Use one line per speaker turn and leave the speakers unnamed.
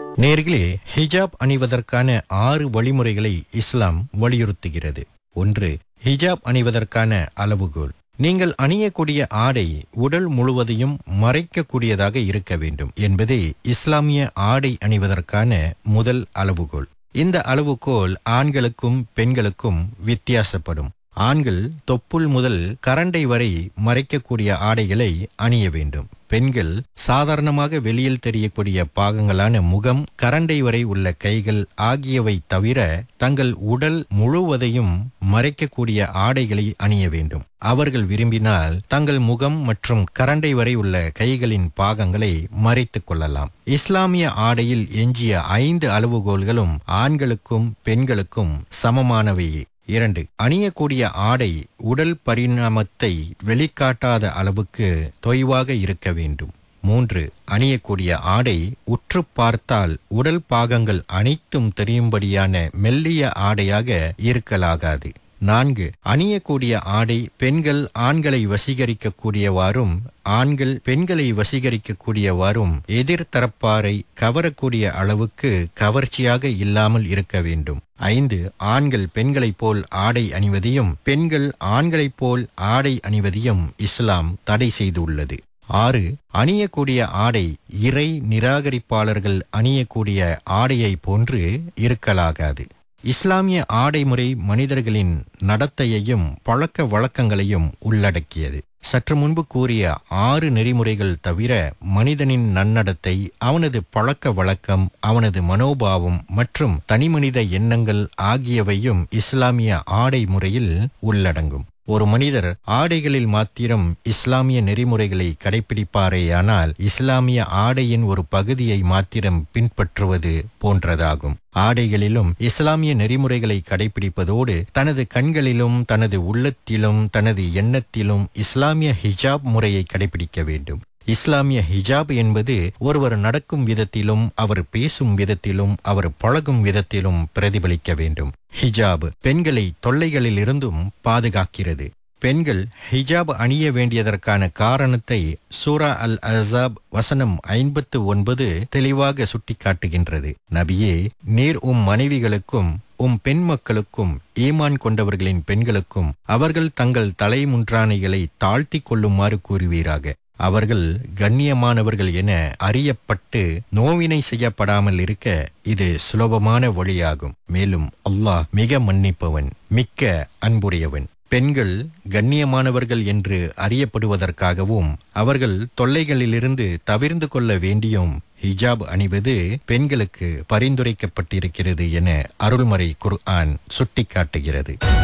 நேர்களே ஹிஜாப் அணிவதற்கான ஆறு வழிமுறைகளை இஸ்லாம் வலியுறுத்துகிறது ஒன்று ஹிஜாப் அணிவதற்கான அளவுகோல் நீங்கள் அணியக்கூடிய ஆடை உடல் முழுவதையும் மறைக்கக்கூடியதாக இருக்க வேண்டும் என்பதே இஸ்லாமிய ஆடை அணிவதற்கான முதல் அளவுகோல் இந்த அளவுகோல் ஆண்களுக்கும் பெண்களுக்கும் வித்தியாசப்படும் ஆண்கள் தொப்புள் முதல் கரண்டை வரை மறைக்கக்கூடிய ஆடைகளை அணிய வேண்டும் பெண்கள் சாதாரணமாக வெளியில் தெரியக்கூடிய பாகங்களான முகம் கரண்டை வரை உள்ள கைகள் ஆகியவை தவிர தங்கள் உடல் முழுவதையும் மறைக்கக்கூடிய ஆடைகளை அணிய வேண்டும் அவர்கள் விரும்பினால் தங்கள் முகம் மற்றும் கரண்டை வரை உள்ள கைகளின் பாகங்களை மறைத்துக் கொள்ளலாம் இஸ்லாமிய ஆடையில் எஞ்சிய ஐந்து அளவுகோல்களும் ஆண்களுக்கும் பெண்களுக்கும் சமமானவையே இரண்டு அணியக்கூடிய ஆடை உடல் பரிணாமத்தை வெளிக்காட்டாத அளவுக்கு தொய்வாக இருக்க வேண்டும் மூன்று அணியக்கூடிய ஆடை உற்று பார்த்தால் உடல் பாகங்கள் அனைத்தும் தெரியும்படியான மெல்லிய ஆடையாக இருக்கலாகாது நான்கு அணியக்கூடிய ஆடை பெண்கள் ஆண்களை வசீகரிக்கக்கூடியவாறும் ஆண்கள் பெண்களை வசீகரிக்கக்கூடியவாறும் எதிர்த்தரப்பாரை கவரக்கூடிய அளவுக்கு கவர்ச்சியாக இல்லாமல் இருக்க வேண்டும் ஐந்து ஆண்கள் பெண்களைப் போல் ஆடை அணிவதையும் பெண்கள் ஆண்களைப் போல் ஆடை அணிவதையும் இஸ்லாம் தடை செய்துள்ளது ஆறு அணியக்கூடிய ஆடை இறை நிராகரிப்பாளர்கள் அணியக்கூடிய ஆடையை போன்று இருக்கலாகாது இஸ்லாமிய ஆடை முறை மனிதர்களின் நடத்தையையும் பழக்க வழக்கங்களையும் உள்ளடக்கியது சற்று முன்பு கூறிய ஆறு நெறிமுறைகள் தவிர மனிதனின் நன்னடத்தை அவனது பழக்க வழக்கம் அவனது மனோபாவம் மற்றும் தனிமனித எண்ணங்கள் ஆகியவையும் இஸ்லாமிய ஆடை முறையில் உள்ளடங்கும் ஒரு மனிதர் ஆடைகளில் மாத்திரம் இஸ்லாமிய நெறிமுறைகளை கடைபிடிப்பாரேயானால் இஸ்லாமிய ஆடையின் ஒரு பகுதியை மாத்திரம் பின்பற்றுவது போன்றதாகும் ஆடைகளிலும் இஸ்லாமிய நெறிமுறைகளை கடைபிடிப்பதோடு தனது கண்களிலும் தனது உள்ளத்திலும் தனது எண்ணத்திலும் இஸ்லாமிய ஹிஜாப் முறையை கடைபிடிக்க வேண்டும் இஸ்லாமிய ஹிஜாப் என்பது ஒருவர் நடக்கும் விதத்திலும் அவர் பேசும் விதத்திலும் அவர் பழகும் விதத்திலும் பிரதிபலிக்க வேண்டும் ஹிஜாப் பெண்களை தொல்லைகளில் இருந்தும் பாதுகாக்கிறது பெண்கள் ஹிஜாப் அணிய வேண்டியதற்கான காரணத்தை சூரா அல் அசாப் வசனம் ஐம்பத்து ஒன்பது தெளிவாக சுட்டிக்காட்டுகின்றது நபியே நீர் உம் மனைவிகளுக்கும் உம் பெண் மக்களுக்கும் ஈமான் கொண்டவர்களின் பெண்களுக்கும் அவர்கள் தங்கள் தலைமுன்றானைகளை தாழ்த்திக் கொள்ளுமாறு கூறுவீராக அவர்கள் கண்ணியமானவர்கள் என அறியப்பட்டு நோவினை செய்யப்படாமல் இருக்க இது சுலபமான வழியாகும் மேலும் அல்லாஹ் மிக மன்னிப்பவன் மிக்க அன்புடையவன் பெண்கள் கண்ணியமானவர்கள் என்று அறியப்படுவதற்காகவும் அவர்கள் தொல்லைகளிலிருந்து தவிர்ந்து கொள்ள வேண்டியும் ஹிஜாப் அணிவது பெண்களுக்கு பரிந்துரைக்கப்பட்டிருக்கிறது என அருள்மறை குர்ஆன் சுட்டிக்காட்டுகிறது